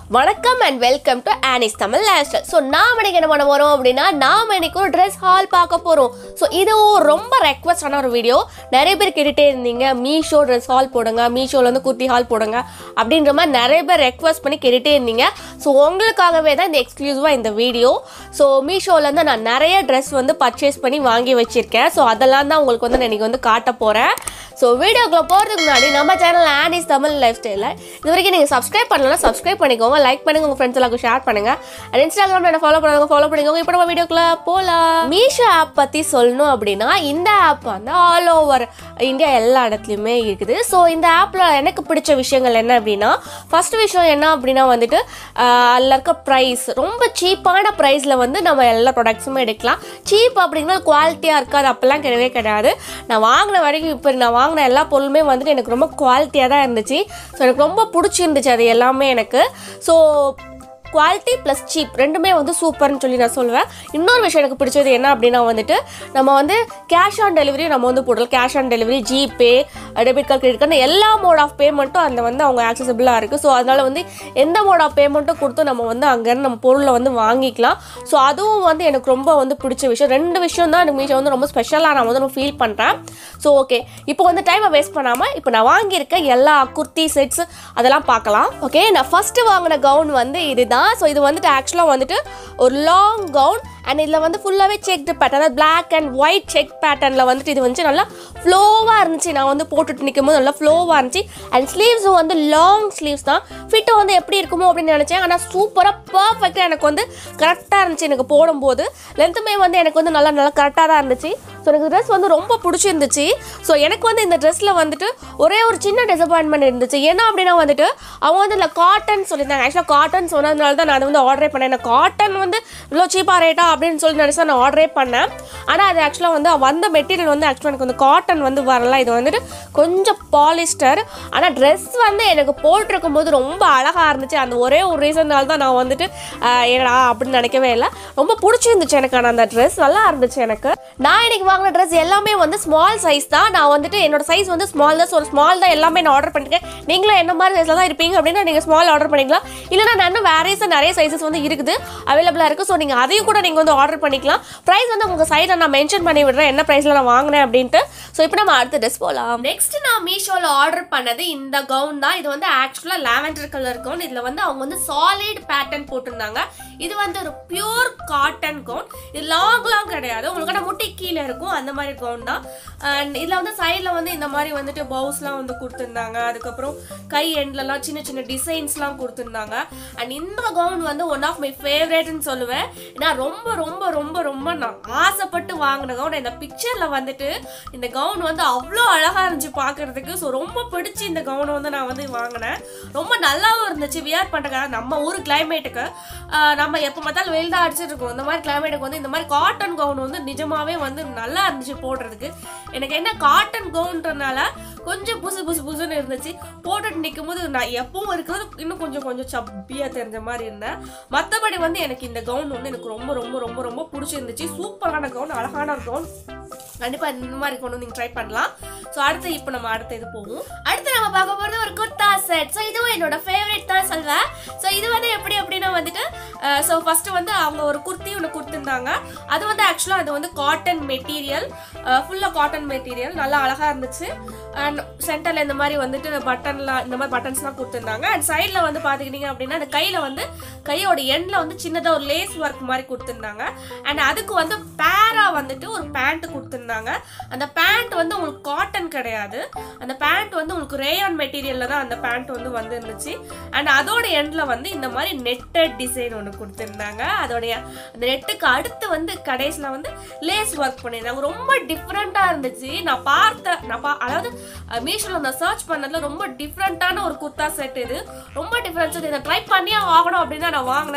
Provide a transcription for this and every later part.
வணக்கம் and welcome to ஆனிஸ் Tamil lifestyle so நாம் இன்னைக்கு என்ன பண்ண போகிறோம் அப்படின்னா நாம் இன்னைக்கு ஒரு ட்ரெஸ் ஹால் பார்க்க போகிறோம் ஸோ இது ரொம்ப ரெக்வஸ்டான ஒரு வீடியோ நிறைய பேர் கேட்டுகிட்டே இருந்தீங்க மீஷோ ட்ரெஸ் ஹால் போடுங்க மீஷோவில் வந்து குர்த்தி ஹால் போடுங்க அப்படின்ற மாதிரி நிறைய பேர் ரெக்வஸ்ட் பண்ணி கேட்டுகிட்டே இருந்தீங்க ஸோ உங்களுக்காகவே தான் இந்த எக்ஸ்க்ளூசிவாக இந்த வீடியோ ஸோ மீஷோலேருந்து நான் நிறைய ட்ரெஸ் வந்து பர்ச்சேஸ் பண்ணி வாங்கி வச்சுருக்கேன் ஸோ அதெல்லாம் தான் உங்களுக்கு வந்து நான் இன்னைக்கு வந்து காட்ட போகிறேன் ஸோ வீடியோக்குள்ள போகிறதுக்கு முன்னாடி நம்ம சேனல் ஆனிஸ் தமிழ் லைஃப் ஸ்டைலில் இது வரைக்கும் நீங்கள் சப்ஸ்கிரைப் பண்ணலாம் சப்ஸ்கிரைப் பண்ணிக்கோங்க லைக் பண்ணுங்க உங்கள் ஃப்ரெண்ட்ஸ் எல்லாருக்கும் ஷேர் பண்ணுங்க அண்ட் இன்ஸ்டாகிராமில் என்ன ஃபாலோ பண்ணுங்க ஃபாலோ பண்ணிக்கோங்க இப்போ நம்ம வீடியோக்குள்ள போகலாம் மீஷோ ஆப் பற்றி சொல்லணும் அப்படின்னா இந்த ஆப் வந்து ஆல் ஓவர் இந்தியா எல்லா இடத்துலையுமே இருக்குது ஸோ இந்த ஆப்பில் எனக்கு பிடிச்ச விஷயங்கள் என்ன அப்படின்னா ஃபர்ஸ்ட் விஷயம் என்ன அப்படின்னா வந்துட்டு ஆஹ், அதில் இருக்க ப்ரைஸ் ரொம்ப சீப்பான ப்ரைஸில் வந்து நம்ம எல்லா ப்ராடக்ட்ஸுமே எடுக்கலாம் சீப் அப்படின்னா குவாலிட்டியாக இருக்காது அப்போல்லாம் கிடையவே கிடையாது நான் வாங்கின வரைக்கும் இப்போ நான் வாங்கின எல்லா பொருளுமே வந்துட்டு எனக்கு ரொம்ப குவாலிட்டியாக தான் இருந்துச்சு ஸோ எனக்கு ரொம்ப பிடிச்சிருந்துச்சு அது எல்லாமே எனக்கு ஸோ குவாலிட்டி ப்ளஸ் சீப் ரெண்டுமே வந்து சூப்பர்னு சொல்லி நான் சொல்லுவேன் இன்னொரு விஷயம் எனக்கு பிடிச்சது என்ன அப்படின்னா வந்துட்டு நம்ம வந்து கேஷ் ஆன் டெலிவரி நம்ம வந்து போடலாம் cash on delivery GPay debit card credit card எல்லா மோட் ஆஃப் பேமெண்ட்டும் அதில் வந்து அவங்க ஆக்சசபிளாக இருக்குது ஸோ அதனால் வந்து எந்த மோட் ஆஃப் பேமெண்ட்டும் கொடுத்து நம்ம வந்து அங்கேருந்து நம்ம பொருளை வந்து வாங்கிக்கலாம் ஸோ அதுவும் வந்து எனக்கு ரொம்ப வந்து பிடிச்ச விஷயம் ரெண்டு விஷயம் தான் எனக்கு மீஷோ வந்து ரொம்ப ஸ்பெஷலாக நான் வந்து ஃபீல் பண்ணுறேன் ஸோ ஓகே இப்போ வந்து டைமை வேஸ்ட் பண்ணாமல் இப்போ நான் வாங்கியிருக்க எல்லா குர்த்தி செட்ஸ் அதெல்லாம் பார்க்கலாம் ஓகே நான் ஃபஸ்ட்டு வாங்கின கவுன் வந்து இதுதான் ஸோ இது வந்துட்டு ஆக்சுவலாக வந்துட்டு ஒரு லாங் கவுன் அண்ட் இதில் வந்து ஃபுல்லாகவே செக்டு பேட்டர்ன் அதாவது பிளாக் அண்ட் ஒயிட் செக் பேட்டர்னில் வந்துட்டு இது வந்து நல்லா ஃப்ளோவாக இருந்துச்சு நான் வந்து போட்டுட்டு நிற்கும் போது நல்லா ஃப்ளோவாக இருந்துச்சு அண்ட் ஸ்லீவ்ஸும் வந்து லாங் ஸ்லீவ்ஸ் தான் ஃபிட்டும் வந்து எப்படி இருக்குமோ அப்படின்னு நினச்சேன் ஆனால் சூப்பராக பர்ஃபெக்டாக எனக்கு வந்து கரெக்டாக இருந்துச்சு எனக்கு போடும்போது லென்த்துமே வந்து எனக்கு வந்து நல்லா நல்லா கரெக்டாக தான் இருந்துச்சு ஸோ எனக்கு ட்ரெஸ் வந்து ரொம்ப பிடிச்சிருந்துச்சு ஸோ எனக்கு வந்து இந்த ட்ரெஸ்ஸில் வந்துட்டு ஒரே ஒரு சின்ன டிசப்பாயின்மெண்ட் இருந்துச்சு என்ன அப்படின்னா வந்துட்டு அவங்க வந்து இல்லை காட்டன் சொல்லியிருந்தாங்க ஆக்சுவலாக காட்டன் சொன்னதுனால தான் நான் வந்து ஆர்டரே பண்ணேன் எனக்கு காட்டன் வந்து இவ்வளோ சீப்பாக ரேட்டா அப்படின்னு சொல்லி நினச்சா நான் ஆர்டரே பண்ணேன் ஆனால் அது ஆக்சுவலாக வந்து வந்த மெட்டீரியல் வந்து ஆக்சுவலாக எனக்கு வந்து காட்டன் வந்து வரல இது வந்துட்டு கொஞ்சம் பாலிஸ்டர் ஆனால் ட்ரெஸ் வந்து எனக்கு போட்டிருக்கும் போது ரொம்ப அழகாக இருந்துச்சு அந்த ஒரே ஒரு ரீசன்னால தான் நான் வந்துட்டு ஆஹ், என்னடா அப்படின்னு நினைக்கவே இல்லை ரொம்ப பிடிச்சிருந்துச்சு எனக்கு ஆனால் அந்த ட்ரெஸ் நல்லா இருந்துச்சு எனக்கு நான் இன்னைக்கு வாங்கின ட்ரெஸ் எல்லாமே வந்து ஸ்மால் சைஸ் தான் நான் வந்துட்டு என்னோட சைஸ் வந்து ஸ்மால் தான் ஸோ ஸ்மால் தான் எல்லாமே நான் ஆர்டர் பண்ணிருக்கேன் நீங்களும் என்ன மாதிரி சைஸில் தான் இருப்பீங்க அப்படின்னா நீங்கள் ஸ்மால் ஆர்டர் பண்ணிக்கலாம் இல்லைனா நான் இன்னும் வேரியஸ் நிறைய சைஸஸ் வந்து இருக்குது அவைலபிளாக இருக்குது ஸோ நீங்கள் அதையும் கூட நீங்கள் வந்து ஆர்டர் பண்ணிக்கலாம் ப்ரைஸ் வந்து உங்கள் சைடில் நான் மென்ஷன் பண்ணி விடுறேன் என்ன ப்ரைஸில் நான் வாங்கினேன் அப்படின்ட்டு ஸோ இப்போ நம்ம அடுத்த ட்ரெஸ் போகலாம் நெக்ஸ்ட் நான் மீஷோவில் ஆர்டர் பண்ணது இந்த கவுன் தான் இது வந்து ஆக்சுவலாக லாவெண்டர் கலர் கவுன் இதில் வந்து அவங்க வந்து சாலிட் பேட்டர்ன் போட்டிருந்தாங்க இது வந்து ஒரு பியூர் காட்டன் கவுன் இது லாங்லாம் கிடையாது உங்களுக்கு ஆனால் முட்டை கீழே இருக்கும் அந்த மாதிரி கவுன் தான் அண்ட் இதில் வந்து சைடில் வந்து இந்த மாதிரி வந்துட்டு பவுஸ்லாம் வந்து கொடுத்துருந்தாங்க அதுக்கப்புறம் கை எண்ட்லலாம் சின்ன சின்ன டிசைன்ஸ்லாம் கொடுத்துருந்தாங்க அண்ட் இந்த கவுன் வந்து ஒன் ஆஃப் மை ஃபேவரேட்னு சொல்லுவேன் ஏன்னா ரொம்ப ரொம்ப ரொம்ப ரொம்ப நான் ஆசைப்பட்டு வாங்கின கவுன் இந்த பிக்சரில் வந்துட்டு இந்த கவுன் வந்து அவ்வளோ அழகாக இருந்துச்சு பார்க்கறதுக்கு ஸோ ரொம்ப பிடிச்சி இந்த கவுனை வந்து நான் வந்து வாங்கினேன் ரொம்ப நல்லாவும் இருந்துச்சு வியர் பண்ணுறதுக்காக நம்ம ஊர் கிளைமேட்டுக்கு நம்ம எப்போ பார்த்தாலும் வெயில் தான் அடிச்சிட்டு இருக்கோம் இந்த மாதிரி கிளைமேட்டுக்கு வந்து இந்த மாதிரி காட்டன் கவுன் வந்து நிஜமாவே வந்து நல்லா இருந்துச்சு போடுறதுக்கு எனக்கு என்ன காட்டன் கவுன்றனால கொஞ்சம் புசு புசு புசுன்னு இருந்துச்சு போட்டுட்டு நிற்கும் போது நான் எப்பவும் இருக்கிறது இன்னும் கொஞ்சம் கொஞ்சம் சப்பியாக தெரிஞ்ச மாதிரி இருந்தேன் மற்றபடி வந்து எனக்கு இந்த கவுன் வந்து எனக்கு ரொம்ப ரொம்ப ரொம்ப ரொம்ப பிடிச்சிருந்துச்சு சூப்பரான கவுன் அழகான ஒரு கவுன் கண்டிப்பாக இந்த மாதிரி கொண்டு வந்து நீங்கள் ட்ரை பண்ணலாம் ஸோ அடுத்து இப்போ நம்ம அடுத்த இது போவோம் அடுத்து நம்ம பார்க்க போகிறது ஒரு குர்தா செட் ஸோ இதுவும் என்னோட ஃபேவரட் தான் சொல்வேன் ஸோ இது வந்து எப்படி அப்படின்னா வந்துட்டு ஸோ ஃபஸ்ட்டு வந்து அவங்க ஒரு குர்த்தி ஒன்று கொடுத்துருந்தாங்க அது வந்து ஆக்சுவலாக அது வந்து காட்டன் மெட்டீரியல் ஃபுல்லாக காட்டன் மெட்டீரியல் நல்லா அழகாக இருந்துச்சு அண்ட் சென்டரில் இந்த மாதிரி வந்துட்டு பட்டன்லாம் இந்த மாதிரி பட்டன்ஸ்லாம் கொடுத்துருந்தாங்க அண்ட் சைடில் வந்து பார்த்துக்கிட்டிங்க அப்படின்னா அந்த கையில் வந்து கையோட எண்டில் வந்து சின்னதாக ஒரு லேஸ் ஒர்க் மாதிரி கொடுத்துருந்தாங்க அண்ட் அதுக்கு வந்து பேரா வந்துட்டு ஒரு பேண்ட் கொடுத்துருந்தாங்க அந்த பேண்ட் வந்து உங்களுக்கு காட்டன் கிடையாது அந்த பேண்ட் வந்து உங்களுக்கு ரேயான் மெட்டீரியலில் தான் அந்த பேண்ட் வந்து வந்து இருந்துச்சு அண்ட் அதோட எண்டில் வந்து இந்த மாதிரி நெட்டட் டிசைன் ஒன்று கொடுத்துருந்தாங்க அதோடைய அந்த நெட்டுக்கு அடுத்து வந்து கடைசியில் வந்து லேஸ் ஒர்க் பண்ணியிருந்தாங்க ரொம்ப டிஃப்ரெண்ட்டாக இருந்துச்சு நான் பார்த்த நான் பா அதாவது மீஷோவில் நான் சர்ச் பண்ணதில் ரொம்ப டிஃப்ரெண்ட்டான ஒரு குர்த்தா செட் இது ரொம்ப டிஃப்ரெண்ட்ஸ் இதை ட்ரை பண்ணியே ஆகணும் அப்படின்னு தான் நான் வாங்கினேன்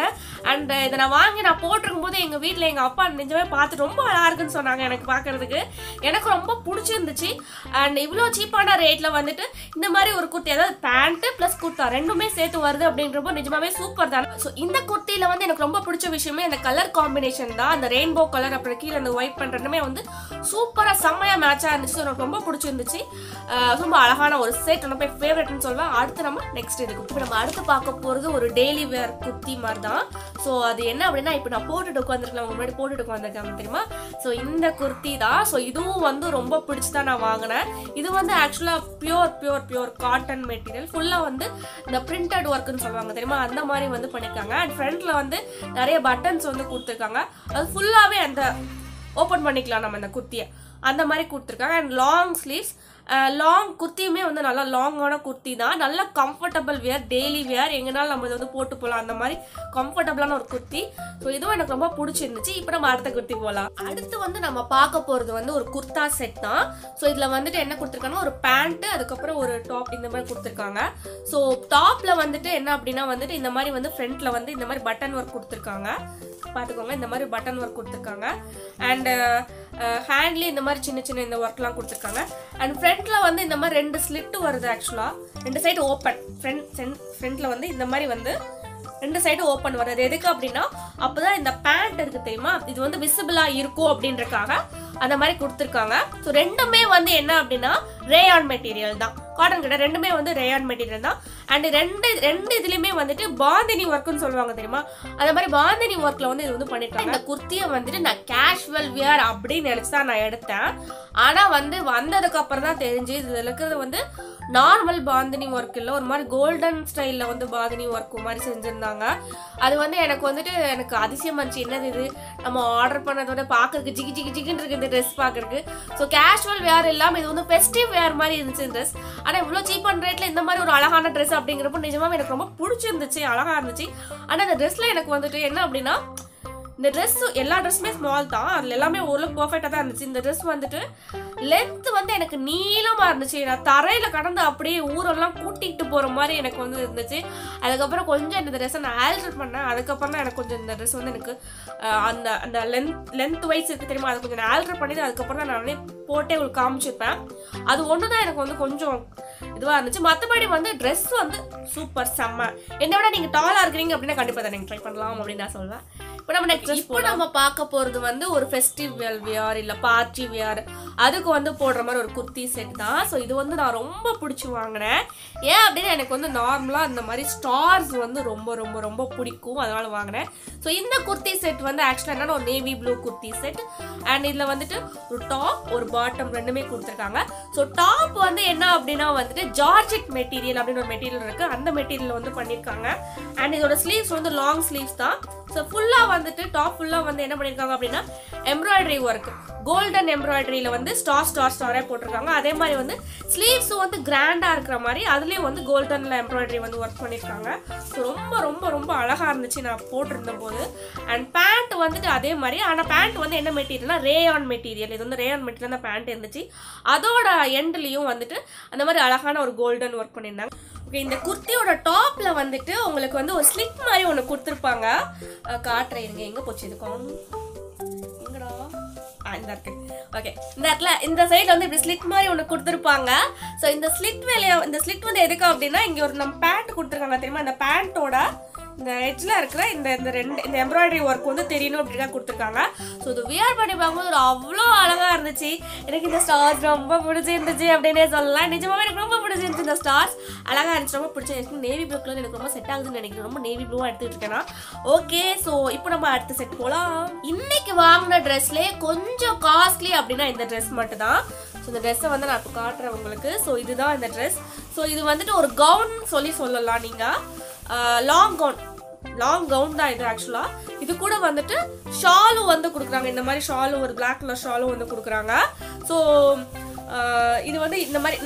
அண்ட் இதை நான் வாங்கி நான் போட்டிருக்கும் போது எங்கள் வீட்டில் எங்கள் அப்பா நிஜமே பார்த்து ரொம்ப அழகா இருக்குன்னு சொன்னாங்க எனக்கு பார்க்கறதுக்கு எனக்கு ரொம்ப பிடிச்சிருந்துச்சு அண்ட் இவ்வளோ சீப்பான ரேட்டில் வந்துட்டு இந்த மாதிரி ஒரு குர்த்தி அதாவது பேண்ட்டு ப்ளஸ் குர்த்தா ரெண்டுமே சேர்த்து வருது அப்படின்றப்போ நிஜமாவே சூப்பர் தான் ஸோ இந்த குர்த்தியில் வந்து எனக்கு ரொம்ப பிடிச்ச விஷயமே இந்த கலர் காம்பினேஷன் தான் அந்த ரெயின்போ கலர் அப்புறம் கீழே அந்த ஒயிட் பண்ணுறதுமே வந்து சூப்பராக செம்மையாக மேட்சாக இருந்துச்சு So, எனக்கு ரொம்ப பிடிச்சிருந்துச்சு அஹ் ரொம்ப அழகான ஒரு செட் ரொம்ப ஃபேவரட்னு சொல்வேன் அடுத்து நம்ம நெக்ஸ்ட் இதுக்கு இப்போ நம்ம அடுத்து பார்க்க போகிறது ஒரு டெய்லி வேர் குர்த்தி மாதிரி தான் ஸோ அது என்ன அப்படின்னா இப்போ நான் போட்டுட்டு உட்காந்துருக்கேன் உங்க முன்னாடி போட்டுட்டு உட்காந்துருக்கேன் தெரியுமா ஸோ இந்த குர்த்தி தான் ஸோ இதுவும் வந்து ரொம்ப பிடிச்சி தான் நான் வாங்கினேன் இது வந்து ஆக்சுவலாக pure pure pure cotton material ஃபுல்லாக வந்து இந்த பிரிண்டட் ஒர்க்குன்னு சொல்லுவாங்க தெரியுமா அந்த மாதிரி வந்து பண்ணியிருக்காங்க அண்ட் ஃப்ரண்ட்டில் வந்து நிறைய பட்டன்ஸ் வந்து கொடுத்துருக்காங்க அது ஃபுல்லாகவே அந்த ஓப்பன் பண்ணிக்கலாம் நம்ம இந்த குர்த்தியை அந்த மாதிரி கொடுத்துருக்காங்க அண்ட் லாங் ஸ்லீவ்ஸ் லாங் குர்த்தியுமே வந்து நல்லா லாங்கான குர்த்தி தான் நல்ல கம்ஃபர்டபுள் வியர் டெய்லி வியர் எங்கனாலும் நம்ம இதை வந்து போட்டு போகலாம் அந்த மாதிரி கம்ஃபர்டபுளான ஒரு குர்த்தி ஸோ இதுவும் எனக்கு ரொம்ப பிடிச்சிருந்துச்சு இப்போ நம்ம அடுத்த குர்த்தி போகலாம் அடுத்து வந்து நம்ம பார்க்க போகிறது வந்து ஒரு குர்த்தா செட் தான் ஸோ இதில் வந்துட்டு என்ன கொடுத்துருக்காங்கன்னா ஒரு பேண்ட்டு அதுக்கப்புறம் ஒரு டாப் இந்த மாதிரி கொடுத்துருக்காங்க ஸோ டாப்பில் வந்துட்டு என்ன அப்படின்னா வந்துட்டு இந்த மாதிரி வந்து ஃப்ரண்ட்டில் வந்து இந்த மாதிரி பட்டன் ஒர்க் கொடுத்துருக்காங்க பார்த்துக்கோங்க இந்த மாதிரி பட்டன் ஒர்க் கொடுத்துருக்காங்க அண்ட் ஹேண்ட்லேயும் இந்த மாதிரி சின்ன சின்ன இந்த ஒர்க்லாம் கொடுத்துருக்காங்க அண்ட் ஃப்ரண்ட்டில் வந்து இந்த மாதிரி ரெண்டு ஸ்லிட்டு வருது ஆக்சுவலாக ரெண்டு சைடு ஓப்பன் ஃப்ரண்ட் ஃப்ரண்ட்டில் வந்து இந்த மாதிரி வந்து ரெண்டு சைடு ஓப்பன் வருது எதுக்கு அப்படின்னா அப்போதான் இந்த பேண்ட் இருக்கு தெரியுமா இது வந்து விசிபிளா இருக்கும் அப்படின்றக்காக அந்த மாதிரி கொடுத்துருக்காங்க ஸோ ரெண்டுமே வந்து என்ன அப்படின்னா ரேயான் மெட்டீரியல் தான் காட்டன் கிட்ட ரெண்டுமே வந்து ரேயான் மெட்டீரியல் தான் அண்ட் ரெண்டு ரெண்டு இதுலயுமே வந்துட்டு பாந்தினி ஒர்க்குன்னு சொல்லுவாங்க தெரியுமா அந்த மாதிரி பாந்தினி ஒர்க்ல வந்து இது வந்து பண்ணிருக்காங்க இந்த குர்த்தியை வந்துட்டு நான் கேஷுவல் வியர் அப்படின்னு நினைச்சு தான் நான் எடுத்தேன் ஆனா வந்து வந்ததுக்கு அப்புறம் தான் தெரிஞ்சு இதுல இருக்கிறது வந்து நார்மல் பாந்தினி ஒர்க் இல்லை ஒரு மாதிரி கோல்டன் ஸ்டைலில் வந்து பாந்தினி ஒர்க் மாதிரி செஞ்சுருந்தாங்க அது வந்து எனக்கு வந்துட்டு எனக்கு அதிசயம் இருந்துச்சு என்னது இது நம்ம ஆர்டர் பண்ணதோட பார்க்கறதுக்கு ஜிகி ஜிகி ஜிகின்னு இருக்கு இந்த ட்ரெஸ் பார்க்கறதுக்கு ஸோ கேஷுவல் வேர் இல்லாமல் இது வந்து ஃபெஸ்டிவ் வேர் மாதிரி இருந்துச்சு இந்த ட்ரெஸ் ஆனால் இவ்வளோ சீப்பான ரேட்டில் இந்த மாதிரி ஒரு அழகான ட்ரெஸ் அப்படிங்கிறப்போ நிஜமாவே எனக்கு ரொம்ப பிடிச்சிருந்துச்சு அழகாக இருந்துச்சு ஆனால் இந்த ட்ரெஸ்ஸில் எனக்கு வந்துட்டு என்ன அப்படின்னா இந்த ட்ரெஸ் எல்லா ட்ரெஸ்ஸுமே ஸ்மால் தான் அதில் எல்லாமே ஓரளவுக்கு பர்ஃபெக்டாக தான் இருந்துச்சு இந்த ட்ரெஸ் வந்துட்டு லென்த் வந்து எனக்கு நீளமாக இருந்துச்சு நான் தரையில் கடந்து அப்படியே ஊரெல்லாம் கூட்டிகிட்டு போகிற மாதிரி எனக்கு வந்து இருந்துச்சு அதுக்கப்புறம் கொஞ்சம் இந்த ட்ரெஸ்ஸை நான் ஆல்டர் பண்ணேன் அதுக்கப்புறம் தான் எனக்கு கொஞ்சம் இந்த ட்ரெஸ் வந்து எனக்கு அஹ், அந்த அந்த லென்த் லென்த் வைஸ் இருக்கு தெரியுமா அதை கொஞ்சம் நான் ஆல்டர் பண்ணிட்டு அதுக்கப்புறம் தான் நானே போட்டே உங்களுக்கு காமிச்சிருப்பேன் அது ஒன்று தான் எனக்கு வந்து கொஞ்சம் இதுவாக இருந்துச்சு மற்றபடி வந்து ட்ரெஸ் வந்து சூப்பர் செம்ம என்னை விட நீங்கள் டாலாக இருக்கிறீங்க அப்படின்னா கண்டிப்பாக அதை நீங்கள் ட்ரை பண்ணலாம் அப்படின்னு நான் சொல்வேன் இப்போ நம்ம நெக்ஸ்ட் இப்போ நம்ம பார்க்க போகிறது வந்து ஒரு ஃபெஸ்டிவல் வியர் இல்லை பார்ட்டி வியர் அதுக்கு வந்து போடுற மாதிரி ஒரு குர்த்தி செட் தான் ஸோ இது வந்து நான் ரொம்ப பிடிச்சி வாங்கினேன் ஏன் அப்படின்னா எனக்கு வந்து நார்மலாக இந்த மாதிரி ஸ்டார்ஸ் வந்து ரொம்ப ரொம்ப ரொம்ப பிடிக்கும் அதனால வாங்கினேன் ஸோ இந்த குர்த்தி செட் வந்து ஆக்சுவலாக என்னன்னா ஒரு navy blue kurti set and இதில் வந்துட்டு ஒரு டாப் ஒரு பாட்டம் ரெண்டுமே கொடுத்துருக்காங்க ஸோ டாப் வந்து என்ன அப்படின்னா வந்துட்டு ஜார்ஜெட் மெட்டீரியல் அப்படின்னு ஒரு மெட்டீரியல் இருக்கு அந்த மெட்டீரியல் வந்து பண்ணியிருக்காங்க அண்ட் இதோட ஸ்லீவ்ஸ் வந்து லாங் ஸ்லீவ்ஸ் தான் ஸோ ஃபுல்லாக வந்துட்டு டாப் ஃபுல்லாக வந்து என்ன பண்ணியிருக்காங்க அப்படின்னா எம்ப்ராய்டரி ஒர்க் கோல்டன் எம்ப்ராய்டரியில் வந்து ஸ்டார் ஸ்டார் ஸ்டாரே போட்டிருக்காங்க அதே மாதிரி வந்து ஸ்லீவ்ஸும் வந்து கிராண்டாக இருக்கிற மாதிரி அதுலேயும் வந்து கோல்டனில் எம்ப்ராய்டரி வந்து ஒர்க் பண்ணியிருக்காங்க ஸோ ரொம்ப ரொம்ப ரொம்ப அழகாக இருந்துச்சு நான் போட்டிருந்த போது அண்ட் பேண்ட் வந்துட்டு அதே மாதிரி ஆனால் பேண்ட் வந்து என்ன மெட்டீரியல்னா ரேயான் மெட்டீரியல் இது வந்து ரேயான் மெட்டீரியல் தான் பேண்ட் இருந்துச்சு அதோட எண்ட்லேயும் வந்துட்டு அந்த மாதிரி அழகான ஒரு கோல்டன் ஒர்க் பண்ணியிருந்தாங்க ஓகே இந்த குர்த்தியோட டாப்ல வந்துட்டு உங்களுக்கு வந்து ஒரு ஸ்லிட் மாதிரி ஒன்று கொடுத்துருப்பாங்க அஹ் காட்டுறேன் இருங்க எங்க போச்சு இதுக்கும் எங்கடா ஆ இந்த இருக்கு ஓகே இந்த இடத்துல இந்த சைடில் வந்து இப்படி ஸ்லிட் மாதிரி ஒன்று கொடுத்துருப்பாங்க ஸோ இந்த ஸ்லிட் வேலையை இந்த ஸ்லிட் வந்து எதுக்கு அப்படின்னா இங்கே ஒரு நம்ம பேண்ட் கொடுத்துருக்காங்க தெரியுமா இந்த பேண்ட்டோட இந்த எட்ஜில் இருக்கிற இந்த இந்த ரெண்டு இந்த எம்ப்ராய்டரி ஒர்க் வந்து தெரியணும் அப்படிதான் கொடுத்துருக்காங்க ஸோ இது வியர் பண்ணி பார்க்கும்போது ஒரு அவ்வளோ அழகாக இருந்துச்சு எனக்கு இந்த ஸ்டார்ஸ் ரொம்ப பிடிச்சிருந்துச்சு அப்படின்னே சொல்லலாம் நிஜமாவே எனக்கு ரொம்ப பிடிச்சிருந்துச்சு இந்த ஸ்டார்ஸ் அழகாக இருந்துச்சு ரொம்ப பிடிச்சிருந்துச்சு நேவி ப்ளூ கலர் எனக்கு ரொம்ப செட் ஆகுதுன்னு நினைக்கிறேன் ரொம்ப நேவி ப்ளூவாக எடுத்துக்கிட்டு இருக்கேன் நான் ஓகே ஸோ இப்போ நம்ம அடுத்த செட் போகலாம் இன்னைக்கு வாங்கின ட்ரெஸ்லேயே கொஞ்சம் காஸ்ட்லி அப்படின்னா இந்த ட்ரெஸ் மட்டும் தான் ஸோ இந்த ட்ரெஸ்ஸை வந்து நான் இப்போ காட்டுறேன் உங்களுக்கு ஸோ இதுதான் இந்த ட்ரெஸ் ஸோ இது வந்துட்டு ஒரு கவுன் சொல்லி சொல்லலாம் நீங்கள் லாங் கவுன் லாங் கவுன் தான் இது ஆக்சுவலாக இது கூட வந்துட்டு ஷாலும் வந்து கொடுக்குறாங்க இந்த மாதிரி ஷாலும் ஒரு பிளாக் கலர் ஷாலும் வந்து கொடுக்குறாங்க ஸோ இது வந்து இந்த மாதிரி நல்லா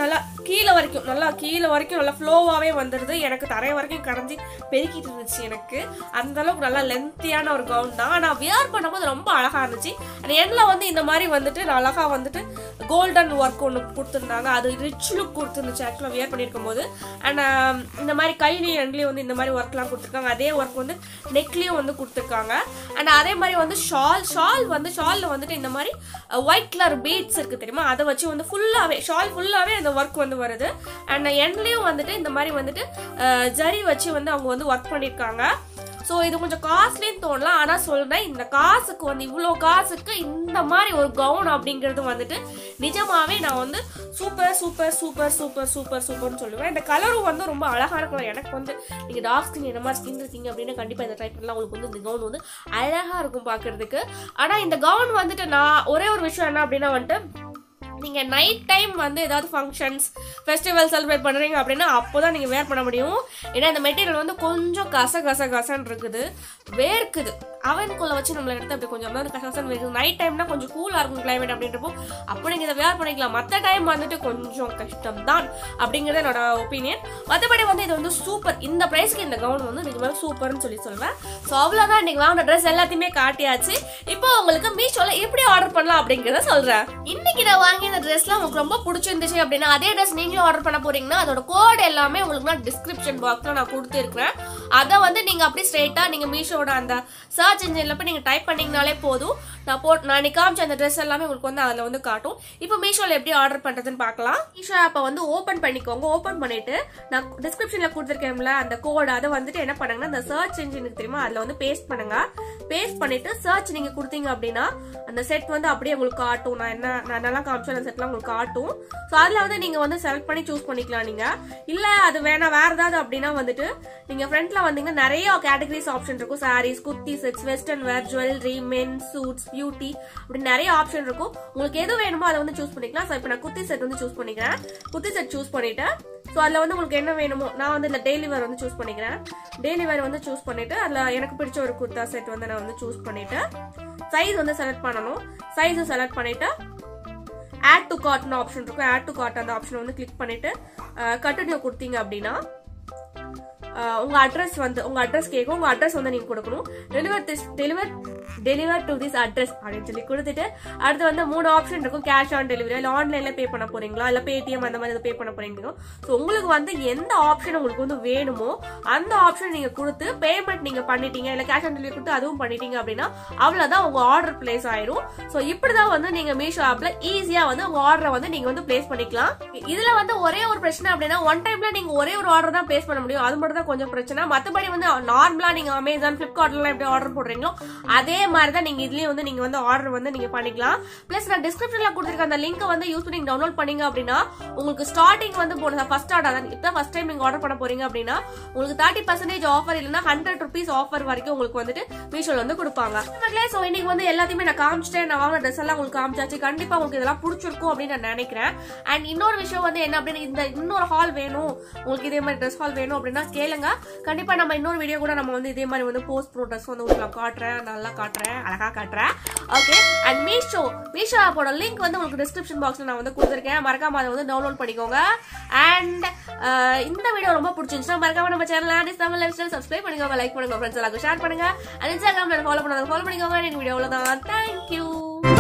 கீழே வரைக்கும் நல்லா கீழே வரைக்கும் நல்லா ஃப்ளோவாகவே வந்துடுது எனக்கு தரை வரைக்கும் கரைஞ்சி பெருக்கிட்டு இருந்துச்சு எனக்கு அந்த அளவுக்கு நல்லா லென்த்தியான ஒரு கவுன் தான் ஆனால் வியர் பண்ணும்போது ரொம்ப அழகாக இருந்துச்சு அந்த எண்ணில் வந்து இந்த மாதிரி வந்துட்டு நான் அழகாக வந்துட்டு கோல்டன் ஒர்க் ஒன்று கொடுத்துருந்தாங்க அது ரிச் லுக் கொடுத்துருந்துச்சு ஆக்சுவலாக வியர் பண்ணியிருக்கும் போது அண்ட் இந்த மாதிரி கைலியும் எண்ட்லேயும் வந்து இந்த மாதிரி ஒர்க்லாம் கொடுத்துருக்காங்க அதே ஒர்க் வந்து நெக்லேயும் வந்து கொடுத்துருக்காங்க அண்ட் அதே மாதிரி வந்து ஷால் ஷால் வந்து ஷாலில் வந்துட்டு இந்த மாதிரி ஒயிட் கலர் பீட்ஸ் இருக்குது தெரியுமா அதை வச்சு வந்து ஃபுல்லாகவே ஷால் ஃபுல்லாகவே அந்த ஒர்க் வந்து வருது அண்ட் எண்ட்லேயும் வந்துட்டு இந்த மாதிரி வந்துட்டு அஹ், ஜரி வச்சு வந்து அவங்க வந்து ஒர்க் பண்ணியிருக்காங்க ஸோ இது கொஞ்சம் காஸ்ட்லின்னு தோணலாம் ஆனால் சொல்கிறேன் இந்த காசுக்கு வந்து இவ்வளோ காசுக்கு இந்த மாதிரி ஒரு கவுன் அப்படிங்கிறது வந்துட்டு நிஜமாவே நான் வந்து super super super super super சூப்பர்னு சொல்லுவேன் இந்த கலரும் வந்து ரொம்ப அழகாக இருக்கும் எனக்கு வந்து நீங்கள் டார்க் ஸ்கின் என்ன மாதிரி ஸ்கின் இருக்கீங்க அப்படின்னு கண்டிப்பாக இந்த ட்ரை பண்ணலாம் உங்களுக்கு வந்து இந்த கவுன் வந்து அழகாக இருக்கும் பார்க்கறதுக்கு ஆனால் இந்த கவுன் வந்துட்டு நான் ஒரே ஒரு விஷயம் என்ன அப்படின்னா வந்துட்டு நீங்கள் நைட் டைம் வந்து ஏதாவது ஃபங்க்ஷன்ஸ் ஃபெஸ்டிவல் செலிப்ரேட் பண்ணுறீங்க அப்படின்னா அப்போ தான் நீங்கள் வேர் பண்ண முடியும் ஏன்னா இந்த மெட்டீரியல் வந்து கொஞ்சம் கச கச கசன்னு இருக்குது வேர்க்குது அவனுக்குள்ளே வச்சு நம்மளை எடுத்து அப்படி கொஞ்சம் வந்து கச கசன்னு வேர்க்குது நைட் டைம்னா கொஞ்சம் கூலாக இருக்கும் கிளைமேட் அப்படின்றப்போ அப்போ நீங்கள் இதை வேர் பண்ணிக்கலாம் மற்ற டைம் வந்துட்டு கொஞ்சம் கஷ்டம் தான் அப்படிங்கிறது என்னோட ஒப்பீனியன் மற்றபடி வந்து இது வந்து சூப்பர் இந்த ப்ரைஸ்க்கு இந்த கவுன் வந்து நிஜமாக சூப்பர்னு சொல்லி சொல்லுவேன் ஸோ அவ்வளோதான் இன்னைக்கு வாங்கின ட்ரெஸ் எல்லாத்தையுமே காட்டியாச்சு இப்போ உங்களுக்கு மீஷோவில் எப்படி ஆர்டர் பண்ணலாம் அப்படிங்கிறத சொல்கிறேன் இன்னைக்கு நான் வாங்கிய இந்த ட்ரெஸ்லாம் உங்களுக்கு ரொம்ப பிடிச்சிருந்துச்சு அப்படின்னா அதே ட்ரெஸ் நீங்களும் ஆர்டர் பண்ண போறீங்கன்னா அதோட கோட் எல்லாமே உங்களுக்கு நான் டிஸ்கிரிப்ஷன் பாக்ஸில் நான் கொடுத்துருக்கிறேன் அதை வந்து நீங்கள் அப்படியே ஸ்ட்ரெயிட்டாக நீங்கள் மீஷோட அந்த சர்ச் இன்ஜினில் போய் நீங்கள் டைப் பண்ணீங்கனாலே போதும் நான் போ நான் இன்னைக்கு காமிச்ச அந்த ட்ரெஸ் எல்லாமே உங்களுக்கு வந்து அதில் வந்து காட்டும் இப்போ மீஷோவில் எப்படி ஆர்டர் பண்ணுறதுன்னு பார்க்கலாம் மீஷோ ஆப்பை வந்து ஓப்பன் பண்ணிக்கோங்க ஓப்பன் பண்ணிட்டு நான் டிஸ்கிரிப்ஷனில் கொடுத்துருக்கேன்ல அந்த கோட் அதை வந்துட்டு என்ன பண்ணுங்கன்னா அந்த சர்ச் இன்ஜினுக்கு தெரியுமா அதில் வந்து பேஸ்ட் பண்ணுங்க பேஸ்ட் பண்ணிட்டு சர்ச் நீங்க கொடுத்தீங்க அப்படின்னா அந்த செட் வந்து அப்படியே உங்களுக்கு காட்டும் நான் என்ன நான் நல்லா காமிச்சேன் அந்த செட்லாம் உங்களுக்கு காட்டும் ஸோ அதில் வந்து நீங்க வந்து செலக்ட் பண்ணி சூஸ் பண்ணிக்கலாம் நீங்க இல்ல அது வேணாம் வேற ஏதாவது அப்படின்னா வந்துட்டு நீங்க ஃப்ரண்ட்ல வந்தீங்கன்னா நிறைய கேட்டகரிஸ் ஆப்ஷன் இருக்கும் sarees kurti sets western wear jewellery men suits beauty அப்படி நிறைய ஆப்ஷன் இருக்கும் உங்களுக்கு எது வேணுமோ அதை வந்து சூஸ் பண்ணிக்கலாம் ஸோ இப்போ நான் குர்த்தி செட் வந்து சூஸ் பண்ணிக்கிறேன் குர்த்தி செட் சூஸ் பண்ணிட்டு ஸோ அதில் வந்து உங்களுக்கு என்ன வேணுமோ நான் வந்து இந்த டெய்லி வேர் வந்து சூஸ் பண்ணிக்கிறேன் டெய்லி வேர் வந்து சூஸ் பண்ணிட்டு அதில் எனக்கு பிடிச்ச ஒரு குர்த்தா செட் வந்து நான் வந்து சூஸ் பண்ணிட்டு சைஸ் வந்து செலக்ட் பண்ணணும் சைஸை செலக்ட் பண்ணிட்டு ஆட் டு காட்டன் ஆப்ஷன் இருக்கும் ஆட் டு காட் அந்த ஆப்ஷன் வந்து கிளிக் பண்ணிட்டு கண்டினியூ கொடுத்தீங்க அப்படின்னா அஹ், உங்க அட்ரஸ் வந்து உங்க அட்ரஸ் கேட்கும் உங்க அட்ரஸ் வந்து நீங்க கொடுக்கணும் deliver this deliver deliver to this address அப்படின்னு சொல்லி கொடுத்துட்டு அடுத்து வந்து மூணு ஆப்ஷன் இருக்கும் கேஷ் ஆன் டெலிவரி இல்லை ஆன்லைன்ல பே பண்ண போறீங்களா இல்ல பேடிஎம் அந்த மாதிரி பே பண்ண போறீங்களோ ஸோ உங்களுக்கு வந்து எந்த ஆப்ஷன் உங்களுக்கு வந்து வேணுமோ அந்த ஆப்ஷன் நீங்க கொடுத்து பேமெண்ட் நீங்க பண்ணிட்டீங்க இல்ல கேஷ் ஆன் டெலிவரி கொடுத்து அதுவும் பண்ணிட்டீங்க அப்படின்னா அவ்வளவுதான் உங்க ஆர்டர் பிளேஸ் ஆயிரும் ஸோ இப்படிதான் வந்து நீங்க மீஷோ ஆப்ல ஈஸியா வந்து உங்க ஆர்டரை வந்து நீங்க வந்து பிளேஸ் பண்ணிக்கலாம் இதுல வந்து ஒரே ஒரு பிரச்சனை அப்படின்னா ஒன் டைம்ல நீங்க ஒரே ஒரு ஆர்டர் தான் பிளேஸ் பண்ண முடியும் அது மட்டும் தான் கொஞ்சம் பிரச்சனை மத்தபடி வந்து நார்மலா நீங்க அமேசான் பிளிப்கார்ட்ல எப்படி ஆர்டர் போடுறீங்களோ அதே மாதிரி தான் நீங்க இதுலயும் வந்து நீங்க வந்து ஆர்டர் வந்து நீங்க பண்ணிக்கலாம் பிளஸ் நான் டிஸ்கிரிப்ஷன்ல கொடுத்துருக்க அந்த லிங்க் வந்து யூஸ் பண்ணி டவுன்லோட் பண்ணீங்க அப்படின்னா உங்களுக்கு ஸ்டார்டிங் வந்து போனது ஃபர்ஸ்ட் ஆர்டர் இப்போ ஃபர்ஸ்ட் டைம் நீங்க ஆர்டர் பண்ண போறீங்க அப்படின்னா உங்களுக்கு தேர்ட்டி பர்சன்டேஜ் ஆஃபர் இல்லைன்னா ஹண்ட்ரட் ருபீஸ் ஆஃபர் வரைக்கும் உங்களுக்கு வந்துட்டு மீஷோல வந்து கொடுப்பாங்க சோ இன்னைக்கு வந்து எல்லாத்தையுமே நான் காமிச்சிட்டேன் நான் வாங்கின ட்ரெஸ் எல்லாம் உங்களுக்கு காமிச்சாச்சு கண்டிப்பா உங்களுக்கு இதெல்லாம் பிடிச்சிருக்கும் அப்படின்னு நான் நினைக்கிறேன் அண்ட் இன்னொரு விஷயம் வந்து என்ன அப்படின்னு இந்த இன்னொரு ஹால் வேணும் உங்களுக்கு இதே மாதிரி ட்ரெஸ் ஹால் வேணும் அப்படின்னா கேளுங்க கண்டிப்பா நம்ம இன்னொரு வீடியோ கூட நம்ம வந்து இதே மாதிரி வந்து போஸ்ட் ப்ரோ ட்ரெஸ் வந்து உங்களுக்கு நான் காட்டுறேன் நல்லா காட்டுறேன் அழகா காட்டுறேன் ஓகே அண்ட் மீஷோ மீஷோ ஆப்போட லிங்க் வந்து உங்களுக்கு டிஸ்கிரிப்ஷன் பாக்ஸ்ல நான் வந்து கொடுத்துருக்கேன் மறக்காம அதை வந்து டவுன்லோட் பண்ணிக்கோங்க அண்ட் இந்த வீடியோ ரொம்ப பிடிச்சிருந்துச்சுன்னா மறக்காம நம்ம சேனல் ஆடிஸ் தமிழ் லைஃப் ஸ்டைல் சப்ஸ்கிரைப் பண்ணிக்கோங்க லைக் பண்ணுங்க ஃப்ரெண்ட்ஸ் எல்லாருக்கும் ஷேர் பண்ணுங்க அண்ட் இன்ஸ்டாகிராம்ல ஃபாலோ பண்ணுங்க ஃபாலோ பண்ணிக்கோங்க இந்த வீடியோ அவ்வளவுதான் தேங்க்யூ